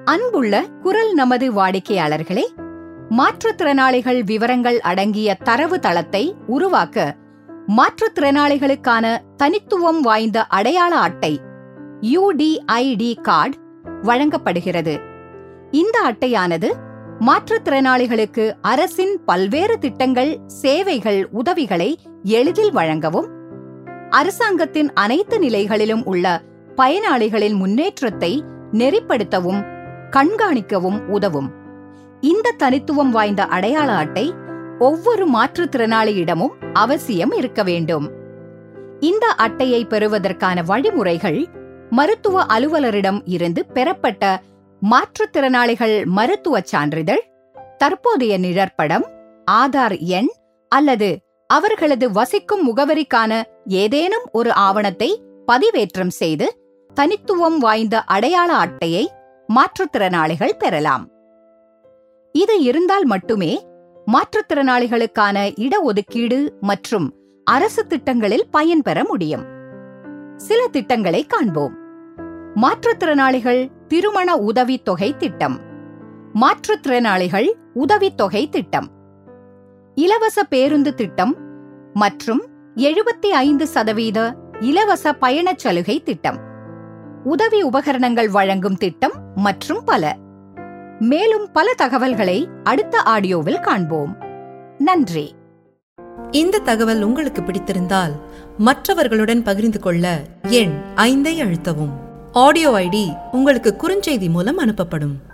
அன்புள்ள குரல் நமது வாடிக்கையாளர்களே மாற்றுத்திறனாளிகள் விவரங்கள் அடங்கிய தரவு தளத்தை உருவாக்க மாற்றுத்திறனாளிகளுக்கான தனித்துவம் வாய்ந்த அடையாள அட்டை யுடிஐடி கார்டு வழங்கப்படுகிறது இந்த அட்டையானது மாற்றுத்திறனாளிகளுக்கு அரசின் பல்வேறு திட்டங்கள் சேவைகள் உதவிகளை எளிதில் வழங்கவும் அரசாங்கத்தின் அனைத்து நிலைகளிலும் உள்ள பயனாளிகளின் முன்னேற்றத்தை நெறிப்படுத்தவும் கண்காணிக்கவும் உதவும் இந்த தனித்துவம் வாய்ந்த அடையாள அட்டை ஒவ்வொரு மாற்றுத்திறனாளியிடமும் அவசியம் இருக்க வேண்டும் இந்த அட்டையை பெறுவதற்கான வழிமுறைகள் மருத்துவ அலுவலரிடம் இருந்து பெறப்பட்ட மாற்றுத்திறனாளிகள் மருத்துவச் சான்றிதழ் தற்போதைய நிழற்படம் ஆதார் எண் அல்லது அவர்களது வசிக்கும் முகவரிக்கான ஏதேனும் ஒரு ஆவணத்தை பதிவேற்றம் செய்து தனித்துவம் வாய்ந்த அடையாள அட்டையை மாற்றுத்திறனாளிகள் பெறலாம் இது இருந்தால் மட்டுமே மாற்றுத்திறனாளிகளுக்கான இடஒதுக்கீடு மற்றும் அரசு திட்டங்களில் பயன்பெற முடியும் சில திட்டங்களை காண்போம் மாற்றுத்திறனாளிகள் திருமண உதவித் தொகை திட்டம் மாற்றுத்திறனாளிகள் உதவித்தொகை திட்டம் இலவச பேருந்து திட்டம் மற்றும் எழுபத்தி ஐந்து சதவீத இலவச பயணச் சலுகை திட்டம் உதவி உபகரணங்கள் வழங்கும் திட்டம் மற்றும் பல மேலும் பல தகவல்களை அடுத்த ஆடியோவில் காண்போம் நன்றி இந்த தகவல் உங்களுக்கு பிடித்திருந்தால் மற்றவர்களுடன் பகிர்ந்து கொள்ள எண் ஐந்தை அழுத்தவும் ஆடியோ ஐடி உங்களுக்கு குறுஞ்செய்தி மூலம் அனுப்பப்படும்